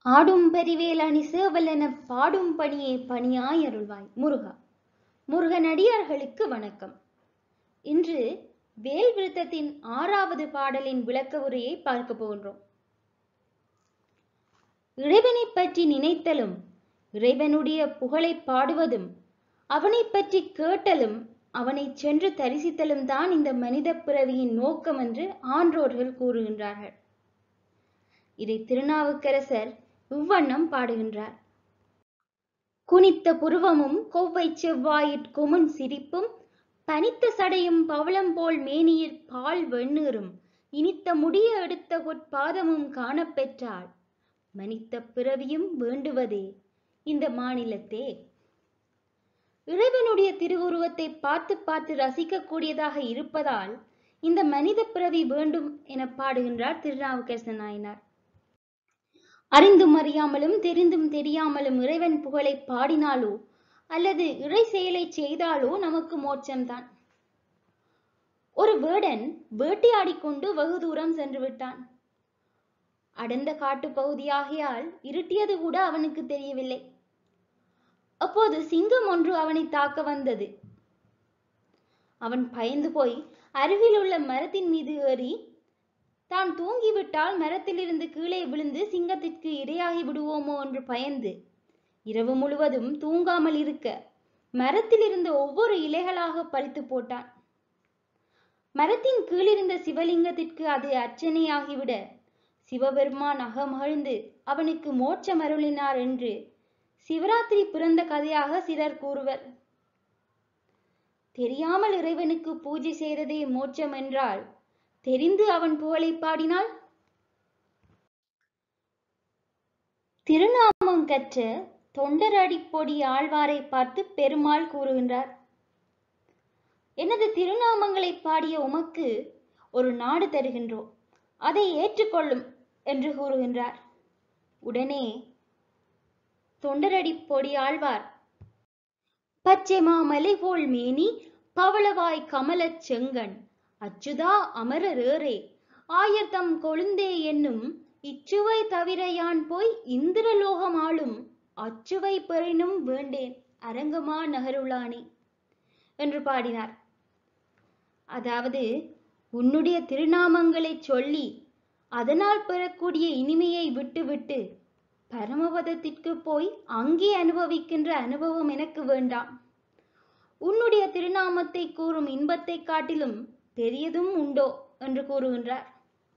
ஆடும் பெரிவேல் அணி சேவலென பாடும் பணியே பணியாய் அருள்வாய் முருகா முருகனடியார்களுக்கு வணக்கம் இன்று வேல் விருத்தத்தின் ஆறாவது பாடலின் விளக்க உரையை பார்க்க போகின்றோம் இறைவனை பற்றி நினைத்தலும் இறைவனுடைய புகழை பாடுவதும் அவனை பற்றி கேட்டலும் அவனை சென்று தரிசித்தலும் தான் இந்த மனித பிறவியின் நோக்கம் என்று ஆன்றோர்கள் கூறுகின்றார்கள் இதை திருநாவுக்கரசர் இவ்வண்ணம் பாடுகின்றார் குனித்த புருவமும் கொவ்வை செவ்வாயிற் குமுன் சிரிப்பும் பனித்த சடையும் பவளம் போல் மேனியிற் பால் வெண்ணீரும் இனித்த முடிய எடுத்த பொற்பாதமும் காணப்பெற்றாள் மனித்த பிறவியும் வேண்டுவதே இந்த மாநிலத்தே இறைவனுடைய திருவுருவத்தை பார்த்து பார்த்து ரசிக்கக்கூடியதாக இருப்பதால் இந்த மனித பிறவி வேண்டும் என பாடுகின்றார் திருநாவுக்கரச நாயனார் அறிந்தும் அறியாமலும் தெரிந்தும் தெரியாமலும் இறைவன் புகழை பாடினாலோ அல்லது இறை செயலை செய்தாலோ நமக்கு மோட்சம்தான் ஒரு வேடன் வேட்டையாடிக்கொண்டு வெகு தூரம் சென்று விட்டான் அடர்ந்த காட்டு பகுதியாகியால் இருட்டியது கூட அவனுக்கு தெரியவில்லை அப்போது சிங்கம் ஒன்று அவனை தாக்க வந்தது அவன் பயந்து போய் அருகில் உள்ள மரத்தின் மீது ஏறி தான் தூங்கிவிட்டால் மரத்திலிருந்து கீழே விழுந்து சிங்கத்திற்கு இரையாகி விடுவோமோ என்று பயந்து இரவு முழுவதும் தூங்காமல் இருக்க மரத்தில் இருந்த ஒவ்வொரு இலைகளாக பறித்து போட்டான் மரத்தின் கீழிருந்த சிவலிங்கத்திற்கு அது அர்ச்சனையாகிவிட சிவபெருமான் அகமகிழ்ந்து அவனுக்கு மோட்சம் அருளினார் என்று சிவராத்திரி பிறந்த கதையாக சிலர் கூறுவர் தெரியாமல் இறைவனுக்கு பூஜை செய்ததே மோட்சம் என்றால் தெரிந்து அவன் புகழை பாடினால் திருநாமம் கற்ற தொண்டரடிப்பொடி ஆழ்வாரை பார்த்து பெருமாள் கூறுகின்றார் எனது திருநாமங்களை பாடிய உமக்கு ஒரு நாடு தருகின்றோம் அதை ஏற்றுக்கொள்ளும் என்று கூறுகின்றார் உடனே தொண்டரடி பொடி ஆழ்வார் பச்சை மாமலை போல் மேனி பவளவாய் கமலச் செங்கண் அச்சுதா அமரரேரே ஆயர்தம் கொழுந்தே என்னும் இச்சுவை தவிர யான் போய் இந்திரலோகம் ஆளும் அச்சுவை பெறினும் வேண்டேன் அரங்கமா நகருளானே என்று பாடினார் அதாவது உன்னுடைய திருநாமங்களை சொல்லி அதனால் பெறக்கூடிய இனிமையை விட்டுவிட்டு பரமபதத்திற்கு போய் அங்கே அனுபவிக்கின்ற அனுபவம் எனக்கு வேண்டாம் உன்னுடைய திருநாமத்தை கூறும் இன்பத்தை காட்டிலும் பெரியதும் உண்டோ என்று கூறுகின்றார்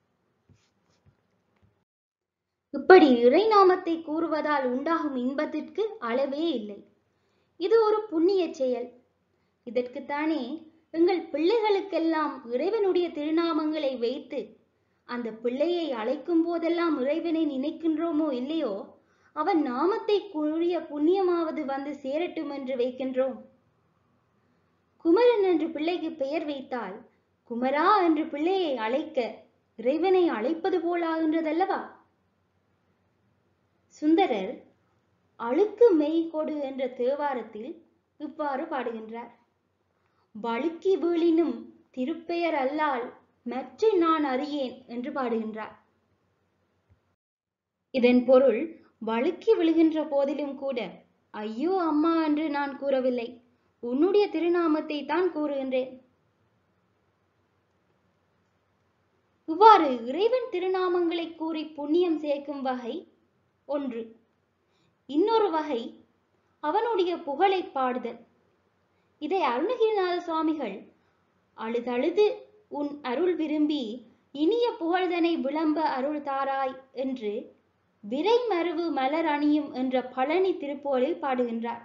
இப்படி இறைநாமத்தை கூறுவதால் உண்டாகும் இன்பத்திற்கு அளவே இல்லை இது ஒரு புண்ணிய செயல் இதற்குத்தானே எங்கள் பிள்ளைகளுக்கெல்லாம் இறைவனுடைய திருநாமங்களை வைத்து அந்த பிள்ளையை அழைக்கும் போதெல்லாம் இறைவனை நினைக்கின்றோமோ இல்லையோ அவன் நாமத்தை கூறிய புண்ணியமாவது வந்து சேரட்டும் என்று வைக்கின்றோம் குமரன் என்று பிள்ளைக்கு பெயர் வைத்தால் குமரா என்று பிள்ளையை அழைக்க இறைவனை அழைப்பது போலாகின்றதல்லவா சுந்தரர் அழுக்கு மெய் கொடு என்ற தேவாரத்தில் இவ்வாறு பாடுகின்றார் வழுக்கி வீழினும் திருப்பெயர் அல்லால் மற்ற நான் அறியேன் என்று பாடுகின்றார் இதன் பொருள் வழுக்கி விழுகின்ற போதிலும் கூட ஐயோ அம்மா என்று நான் கூறவில்லை உன்னுடைய திருநாமத்தை தான் கூறுகின்றேன் இவ்வாறு இறைவன் திருநாமங்களை கூறி புண்ணியம் சேர்க்கும் வகை ஒன்று இன்னொரு வகை அவனுடைய புகழை பாடுதல் இதை அருணகிரிநாத சுவாமிகள் அழுதழுது உன் அருள் விரும்பி இனிய புகழ்தனை விளம்ப அருள் தாராய் என்று விரை மருவு மலர் அணியும் என்ற பழனி திருப்புகழில் பாடுகின்றார்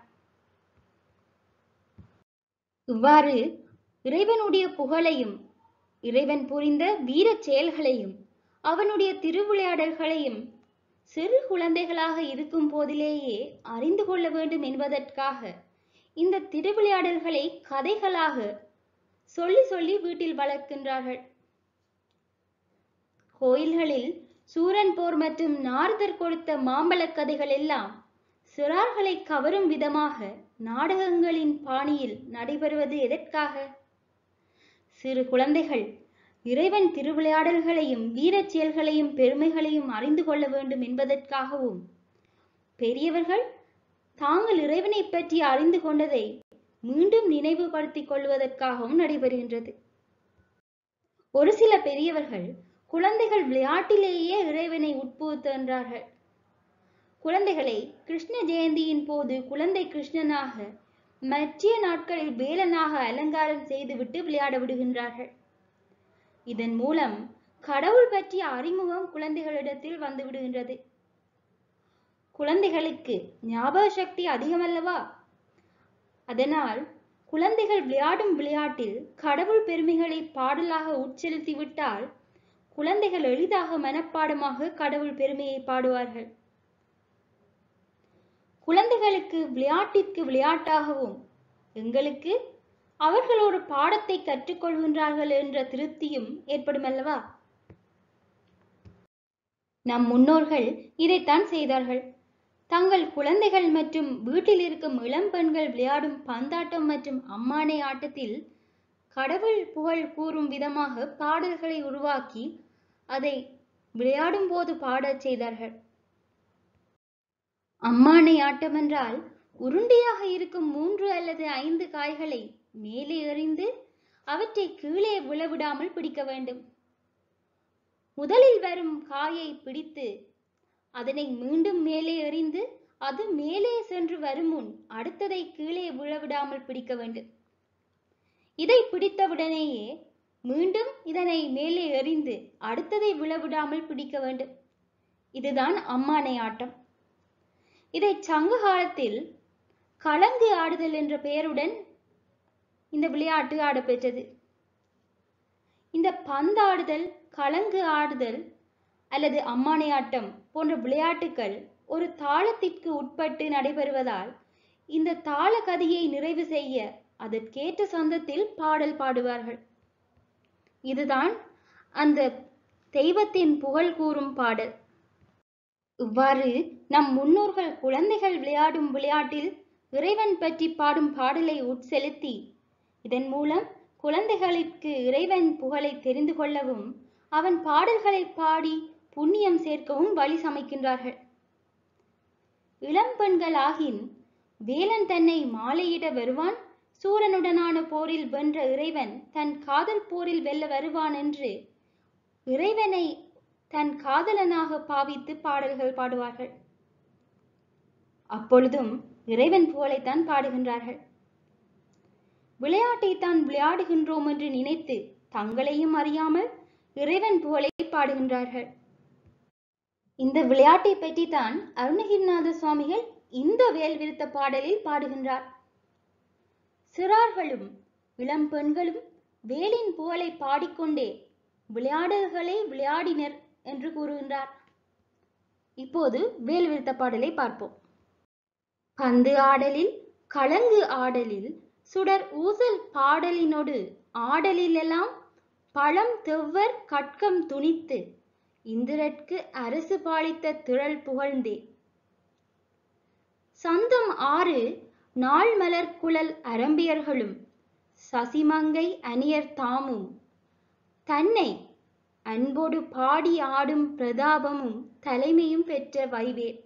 இவ்வாறு இறைவனுடைய புகழையும் இறைவன் புரிந்த வீரச் செயல்களையும் அவனுடைய திருவிளையாடல்களையும் சிறு குழந்தைகளாக இருக்கும் போதிலேயே அறிந்து கொள்ள வேண்டும் என்பதற்காக இந்த திருவிளையாடல்களை கதைகளாக சொல்லி சொல்லி வீட்டில் வளர்க்கின்றார்கள் கோயில்களில் சூரன் போர் மற்றும் நாரதர் கொடுத்த மாம்பழக் கதைகள் எல்லாம் சிறார்களை கவரும் விதமாக நாடகங்களின் பாணியில் நடைபெறுவது எதற்காக சிறு குழந்தைகள் இறைவன் திருவிளையாடல்களையும் வீரச் செயல்களையும் பெருமைகளையும் அறிந்து கொள்ள வேண்டும் என்பதற்காகவும் பெரியவர்கள் தாங்கள் இறைவனை பற்றி அறிந்து கொண்டதை மீண்டும் நினைவுபடுத்திக் கொள்வதற்காகவும் நடைபெறுகின்றது ஒரு சில பெரியவர்கள் குழந்தைகள் விளையாட்டிலேயே இறைவனை உட்புகுத்துகின்றார்கள் குழந்தைகளை கிருஷ்ண ஜெயந்தியின் போது குழந்தை கிருஷ்ணனாக மற்ற நாட்களில் வேலனாக அலங்காரம் செய்துவிட்டு விளையாட விடுகின்றார்கள் இதன் மூலம் கடவுள் பற்றிய அறிமுகம் குழந்தைகளிடத்தில் வந்து விடுகின்றது குழந்தைகளுக்கு ஞாபக சக்தி அதிகமல்லவா அதனால் குழந்தைகள் விளையாடும் விளையாட்டில் கடவுள் பெருமைகளை பாடலாக உட்செலுத்தி விட்டால் குழந்தைகள் எளிதாக மனப்பாடமாக கடவுள் பெருமையை பாடுவார்கள் குழந்தைகளுக்கு விளையாட்டிற்கு விளையாட்டாகவும் எங்களுக்கு அவர்கள் ஒரு பாடத்தை கற்றுக்கொள்கின்றார்கள் என்ற திருப்தியும் ஏற்படும் அல்லவா நம் முன்னோர்கள் இதைத்தான் செய்தார்கள் தங்கள் குழந்தைகள் மற்றும் வீட்டில் இருக்கும் இளம் பெண்கள் விளையாடும் பந்தாட்டம் மற்றும் அம்மானை ஆட்டத்தில் கடவுள் புகழ் கூறும் விதமாக பாடல்களை உருவாக்கி அதை விளையாடும் போது பாடச் செய்தார்கள் அம்மானை ஆட்டம் என்றால் உருண்டையாக இருக்கும் மூன்று அல்லது ஐந்து காய்களை மேலே எறிந்து அவற்றை கீழே விழவிடாமல் பிடிக்க வேண்டும் முதலில் வரும் காயை பிடித்து அதனை மீண்டும் மேலே எறிந்து அது மேலே சென்று வரும் முன் அடுத்ததை கீழே விழவிடாமல் பிடிக்க வேண்டும் இதை பிடித்தவுடனேயே மீண்டும் இதனை மேலே எறிந்து அடுத்ததை விழவிடாமல் பிடிக்க வேண்டும் இதுதான் அம்மானை ஆட்டம் இதை சங்க காலத்தில் கலங்கு ஆடுதல் என்ற பெயருடன் இந்த விளையாட்டு ஆடப்பெற்றது இந்த பந்தாடுதல் கலங்கு ஆடுதல் அல்லது அம்மானை ஆட்டம் போன்ற விளையாட்டுகள் ஒரு தாளத்திற்கு உட்பட்டு நடைபெறுவதால் இந்த தாள கதியை நிறைவு செய்ய அதற்கேற்ற சந்தத்தில் பாடல் பாடுவார்கள் இதுதான் அந்த தெய்வத்தின் புகழ் கூறும் பாடல் இவ்வாறு நம் முன்னோர்கள் குழந்தைகள் விளையாடும் விளையாட்டில் இறைவன் பற்றி பாடும் பாடலை உட்செலுத்தி இதன் மூலம் குழந்தைகளுக்கு இறைவன் புகழை தெரிந்து கொள்ளவும் அவன் பாடல்களை பாடி புண்ணியம் சேர்க்கவும் வழி சமைக்கின்றார்கள் இளம் பெண்கள் ஆகின் வேலன் தன்னை மாலையிட வருவான் சூரனுடனான போரில் வென்ற இறைவன் தன் காதல் போரில் வெல்ல வருவான் என்று இறைவனை தன் காதலனாக பாவித்து பாடல்கள் பாடுவார்கள் அப்பொழுதும் இறைவன் புகழைத்தான் பாடுகின்றார்கள் விளையாட்டை தான் விளையாடுகின்றோம் என்று நினைத்து தங்களையும் அறியாமல் இறைவன் புகழை பாடுகின்றார்கள் இந்த விளையாட்டை பற்றி தான் அருணகிரிநாத சுவாமிகள் இந்த வேல் விருத்த பாடலில் பாடுகின்றார் சிறார்களும் இளம் பெண்களும் வேலின் புகழை பாடிக்கொண்டே விளையாடல்களை விளையாடினர் என்று கூறுகின்றார் இப்போது வேல் விருத்த பாடலை பார்ப்போம் பந்து ஆடலில் கலங்கு ஆடலில் சுடர் ஊசல் பாடலினொடு ஆடலிலெல்லாம் பழம் தெவ்வர் கட்கம் துணித்து இந்திரற்கு அரசு பாலித்த திரள் புகழ்ந்தே சந்தம் ஆறு நாள் மலர் குழல் அரம்பியர்களும் சசிமங்கை அணியர் தாமும் தன்னை அன்போடு பாடி ஆடும் பிரதாபமும் தலைமையும் பெற்ற வைவேல்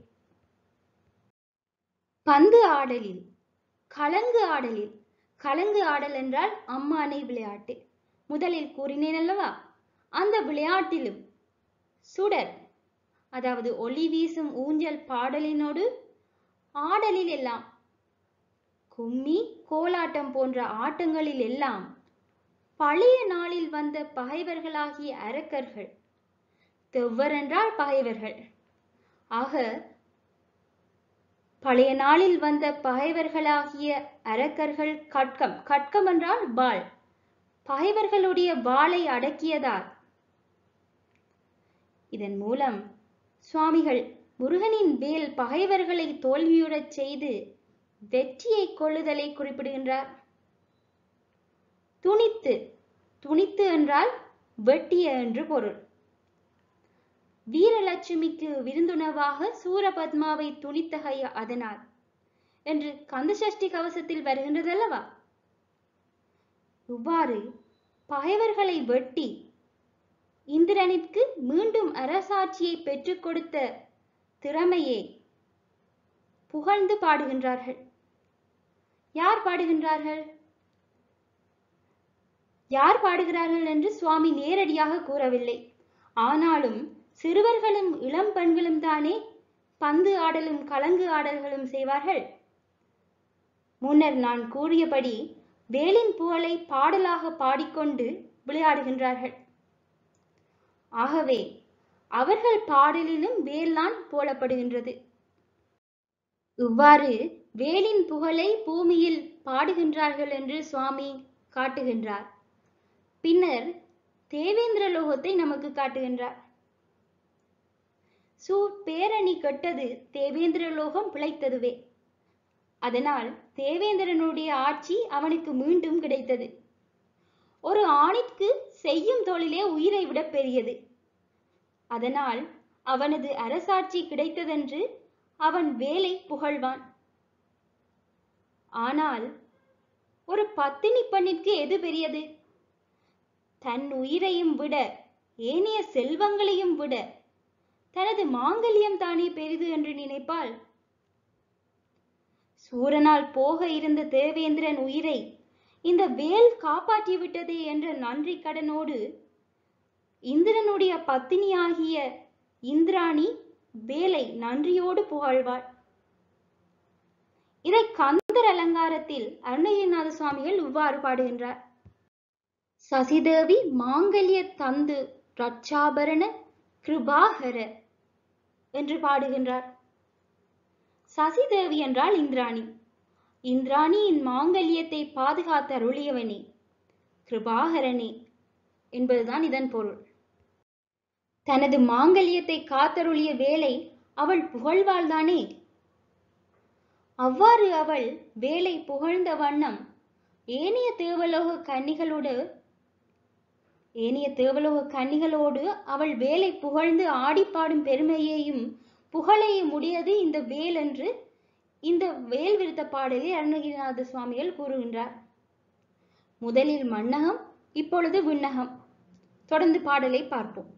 பந்து ஆடலில் கலங்கு ஆடலில் கலங்கு ஆடல் என்றால் அம்மானை விளையாட்டு முதலில் கூறினேன் அல்லவா அந்த விளையாட்டிலும் சுடர் அதாவது ஒளி வீசும் ஊஞ்சல் பாடலினோடு ஆடலில் எல்லாம் கும்மி கோலாட்டம் போன்ற ஆட்டங்களில் எல்லாம் பழைய நாளில் வந்த பகைவர்களாகிய அரக்கர்கள் தெவ்வர் என்றால் பகைவர்கள் ஆக பழைய நாளில் வந்த பகைவர்களாகிய அரக்கர்கள் கட்கம் கட்கம் என்றால் வாள் பகைவர்களுடைய வாளை அடக்கியதால் இதன் மூலம் சுவாமிகள் முருகனின் வேல் பகைவர்களை தோல்வியுறச் செய்து வெற்றியை கொள்ளுதலை குறிப்பிடுகின்றார் துணித்து துணித்து என்றால் வெட்டிய என்று பொருள் வீரலட்சுமிக்கு விருந்துணவாக சூரபத்மாவை துணித்தகை அதனால் என்று கந்தசஷ்டி கவசத்தில் வருகின்றதல்லவா இவ்வாறு பகைவர்களை வெட்டி இந்திரனிற்கு மீண்டும் அரசாட்சியை பெற்றுக் கொடுத்த திறமையே புகழ்ந்து பாடுகின்றார்கள் யார் பாடுகின்றார்கள் யார் பாடுகிறார்கள் என்று சுவாமி நேரடியாக கூறவில்லை ஆனாலும் சிறுவர்களும் இளம் பெண்களும் தானே பந்து ஆடலும் கலங்கு ஆடல்களும் செய்வார்கள் முன்னர் நான் கூறியபடி வேலின் புகழை பாடலாக பாடிக்கொண்டு விளையாடுகின்றார்கள் ஆகவே அவர்கள் பாடலிலும் வேல்தான் போலப்படுகின்றது இவ்வாறு வேலின் புகழை பூமியில் பாடுகின்றார்கள் என்று சுவாமி காட்டுகின்றார் பின்னர் தேவேந்திர லோகத்தை நமக்கு காட்டுகின்றார் சூர் பேரணி கெட்டது தேவேந்திர லோகம் பிழைத்ததுவே அதனால் தேவேந்திரனுடைய ஆட்சி அவனுக்கு மீண்டும் கிடைத்தது ஒரு ஆணிற்கு செய்யும் தொழிலே உயிரை விட பெரியது அதனால் அவனது அரசாட்சி கிடைத்ததென்று அவன் வேலை புகழ்வான் ஆனால் ஒரு பத்தினி பெண்ணிற்கு எது பெரியது தன் உயிரையும் விட ஏனைய செல்வங்களையும் விட தனது மாங்கல்யம் தானே பெரிது என்று நினைப்பாள் சூரனால் போக இருந்த தேவேந்திரன் உயிரை இந்த வேல் காப்பாற்றி விட்டதே என்ற நன்றி கடனோடு இந்திரனுடைய பத்தினியாகிய இந்திராணி வேலை நன்றியோடு புகழ்வாள் இதை கந்தர் அலங்காரத்தில் அருணகிரிநாத சுவாமிகள் இவ்வாறு பாடுகின்றார் சசிதேவி மாங்கல்ய தந்து ரட்சாபரண கிருபாகர என்று பாடுகின்றார் சசிதேவி என்றால் இந்திராணி இந்திராணியின் மாங்கல்யத்தை பாதுகாத்து அருளியவனே கிருபாகரனே என்பதுதான் இதன் பொருள் தனது மாங்கல்யத்தை காத்தருளிய வேலை அவள் புகழ்வாள்தானே அவ்வாறு அவள் வேலை புகழ்ந்த வண்ணம் ஏனைய தேவலோக கன்னிகளோடு ஏனைய தேவலோக கன்னிகளோடு அவள் வேலை புகழ்ந்து ஆடிப்பாடும் பெருமையையும் புகழையும் உடையது இந்த வேல் என்று இந்த வேல் விருத்த பாடலில் அருணகிரிநாத சுவாமிகள் கூறுகின்றார் முதலில் மன்னகம் இப்பொழுது விண்ணகம் தொடர்ந்து பாடலை பார்ப்போம்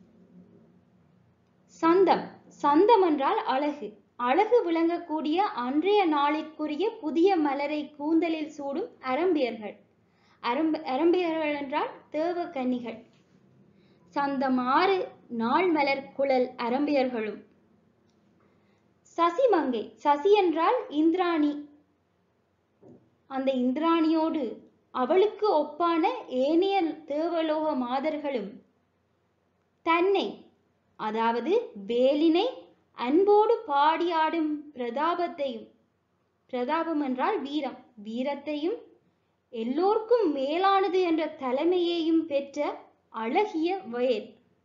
சந்தம் சந்தம் என்றால் அழகு அழகு விளங்கக்கூடிய அன்றைய நாளிற்குரிய புதிய மலரை கூந்தலில் சூடும் அரம்பியர்கள் அரம்ப அரம்பியர்கள் என்றால் தேவ கன்னிகள் சந்தமாறு நாள் மலர் குழல் அரம்பியர்களும் சசிமங்கை சசி என்றால் இந்திராணி அந்த இந்திராணியோடு அவளுக்கு ஒப்பான ஏனைய தேவலோக மாதர்களும் தன்னை அதாவது வேலினை அன்போடு பாடியாடும் பிரதாபத்தையும் பிரதாபம் என்றால் வீரம் வீரத்தையும் எல்லோர்க்கும் மேலானது என்ற தலைமையையும் பெற்ற அழகிய வயல்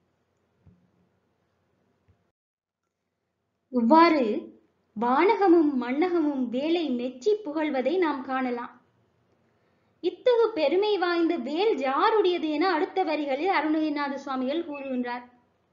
இவ்வாறு வானகமும் மன்னகமும் வேலை மெச்சி புகழ்வதை நாம் காணலாம் இத்தகு பெருமை வாய்ந்த வேல் யாருடையது என அடுத்த வரிகளில் அருணகிரிநாத சுவாமிகள் கூறுகின்றார்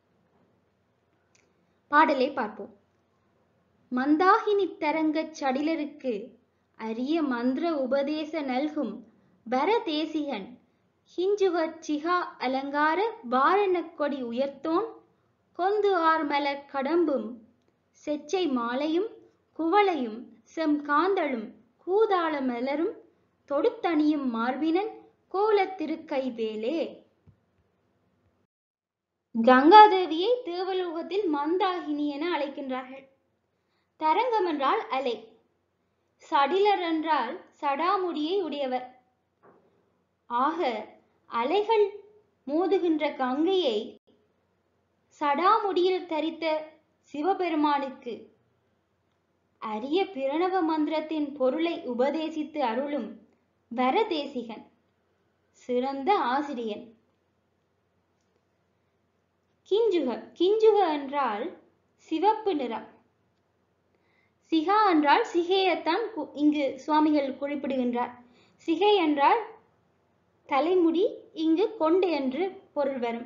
பாடலை பார்ப்போம் மந்தாகினி தரங்கச் சடிலருக்கு அரிய மந்திர உபதேச நல்கும் பரதேசிகன் ஹிஞ்சுக சிகா அலங்கார வாரணக் கொடி உயர்த்தோன் கொந்து ஆர்மலர் கடம்பும் செச்சை மாலையும் குவளையும் செம் காந்தளும் கூதாள மலரும் தொடுத்தணியும் மார்பினன் கோலத் திருக்கைவேலே கங்காதேவியை தேவலோகத்தில் மந்தாகினி என அழைக்கின்றார்கள் தரங்கம் என்றால் அலை சடிலர் என்றால் சடாமுடியை உடையவர் ஆக அலைகள் மோதுகின்ற கங்கையை சடாமுடியில் தரித்த சிவபெருமானுக்கு அரிய பிரணவ மந்திரத்தின் பொருளை உபதேசித்து அருளும் வரதேசிகன் சிறந்த ஆசிரியன் கிஞ்சுக கிஞ்சுக என்றால் சிவப்பு நிறம் சிகா என்றால் சிகையைத்தான் கு- இங்கு சுவாமிகள் குறிப்பிடுகின்றார் சிகை என்றால் தலைமுடி இங்கு கொண்டு என்று பொருள் வரும்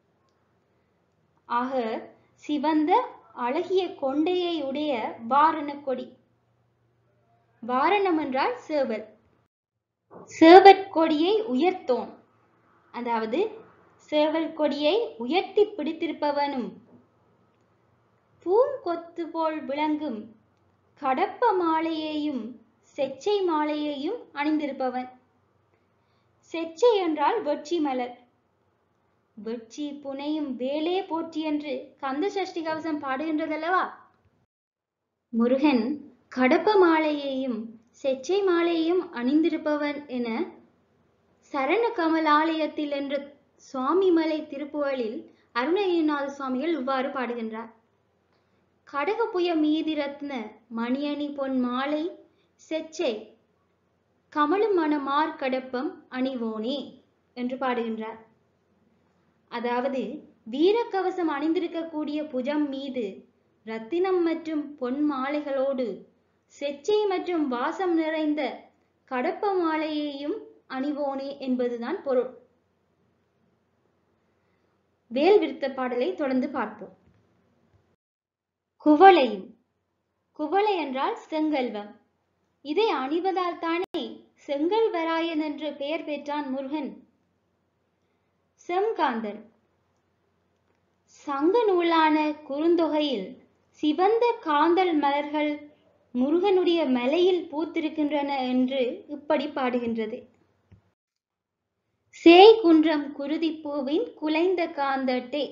ஆக சிவந்த அழகிய கொண்டையை உடைய வாரண கொடி வாரணம் என்றால் சேவல் சேவற் கொடியை உயர்த்தோன் அதாவது சேவல் கொடியை உயர்த்தி பிடித்திருப்பவனும் பூங்கொத்து போல் விளங்கும் கடப்ப மாலையையும் செச்சை மாலையையும் அணிந்திருப்பவன் செச்சை என்றால் வெட்சி மலர் வெட்சி புனையும் வேலே போற்றி என்று கந்த சஷ்டி கவசம் பாடுகின்றதல்லவா முருகன் கடப்ப மாலையையும் செச்சை மாலையையும் அணிந்திருப்பவன் என சரண கமலாலயத்தில் என்ற சுவாமிமலை திருப்புகழில் அருணகிரிநாத சுவாமிகள் இவ்வாறு பாடுகின்றார் கடகப்புய மீதி ரத்ன மணியணி பொன் மாலை செச்சை கமலும் மணமார் கடப்பம் அணிவோனே என்று பாடுகின்றார் அதாவது வீரக்கவசம் அணிந்திருக்கக்கூடிய புஜம் மீது ரத்தினம் மற்றும் பொன் மாலைகளோடு செச்சை மற்றும் வாசம் நிறைந்த கடப்ப மாலையையும் அணிவோனே என்பதுதான் பொருள் வேல் விருத்த பாடலை தொடர்ந்து பார்ப்போம் குவளையும் குவளை என்றால் செங்கல்வம் இதை அணிவதால் தானே செங்கல்வராயன் என்று பெயர் பெற்றான் முருகன் செம்காந்தன் சங்க நூலான குறுந்தொகையில் சிவந்த காந்தல் மலர்கள் முருகனுடைய மலையில் பூத்திருக்கின்றன என்று இப்படி பாடுகின்றது சேய் குன்றம் குருதிப்பூவின் குலைந்த காந்தட்டே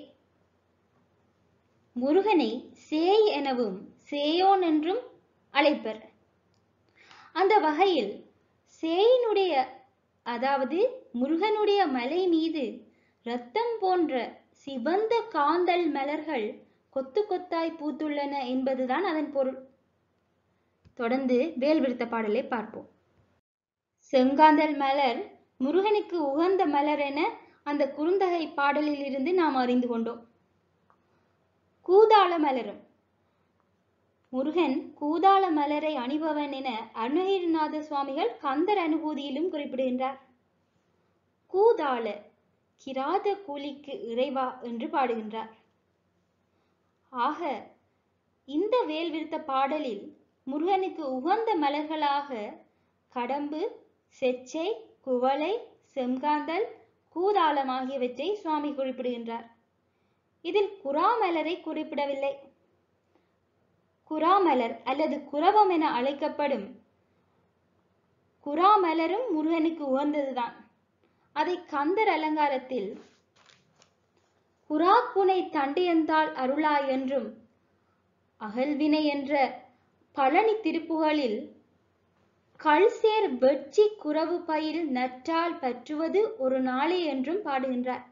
முருகனை சேய் எனவும் சேயோன் என்றும் அழைப்பர் அந்த வகையில் சேயினுடைய அதாவது முருகனுடைய மலை மீது இரத்தம் போன்ற சிவந்த காந்தல் மலர்கள் கொத்து கொத்தாய் பூத்துள்ளன என்பதுதான் அதன் பொருள் தொடர்ந்து வேல் விருத்த பாடலை பார்ப்போம் செங்காந்தல் மலர் முருகனுக்கு உகந்த மலர் என அந்த குறுந்தகை பாடலில் இருந்து நாம் அறிந்து கொண்டோம் கூதாள மலரும் முருகன் கூதாள மலரை அணிபவன் என அருணகிரிநாத சுவாமிகள் கந்தர் அனுபூதியிலும் குறிப்பிடுகின்றார் கூதாள கிராத கூலிக்கு இறைவா என்று பாடுகின்றார் ஆக இந்த வேல் விருத்த பாடலில் முருகனுக்கு உகந்த மலர்களாக கடம்பு செச்சை குவளை செம்காந்தல் கூதாளம் ஆகியவற்றை சுவாமி குறிப்பிடுகின்றார் இதில் குறாமலரை குறிப்பிடவில்லை குறாமலர் அல்லது குரவம் என அழைக்கப்படும் குறாமலரும் முருகனுக்கு உகந்ததுதான் அதை கந்தர் அலங்காரத்தில் குராக்குனை தண்டியந்தாள் அருளா என்றும் அகல்வினை என்ற பழனி திருப்புகளில் கல்சேர் வெட்சி குறவு பயில் நற்றால் பற்றுவது ஒரு நாளே என்றும் பாடுகின்றார்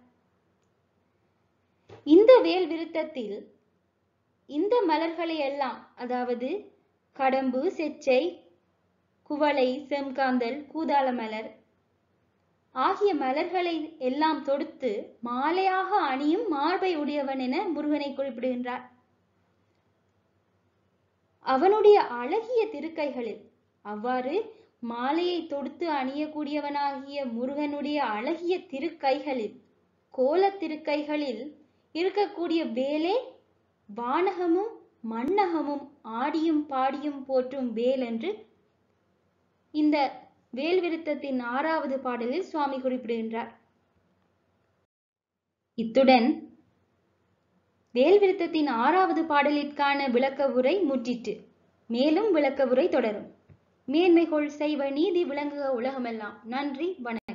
இந்த வேல் விருத்தத்தில் இந்த மலர்களை எல்லாம் அதாவது கடம்பு செச்சை குவளை செம்காந்தல் கூதாள மலர் ஆகிய மலர்களை எல்லாம் தொடுத்து மாலையாக அணியும் மார்பை உடையவன் என முருகனை குறிப்பிடுகின்றார் அவனுடைய அழகிய திருக்கைகளில் அவ்வாறு மாலையை தொடுத்து அணியக்கூடியவனாகிய முருகனுடைய அழகிய திருக்கைகளில் கோல திருக்கைகளில் இருக்கக்கூடிய வேலே வானகமும் மண்ணகமும் ஆடியும் பாடியும் போற்றும் வேல் என்று இந்த வேல் விருத்தத்தின் ஆறாவது பாடலில் சுவாமி குறிப்பிடுகின்றார் இத்துடன் வேல் விருத்தத்தின் ஆறாவது பாடலிற்கான விளக்க உரை முற்றிற்று மேலும் விளக்க உரை தொடரும் மேன்மைகொள் செய்வ நீதி விளங்குக உலகமெல்லாம் நன்றி வணக்கம்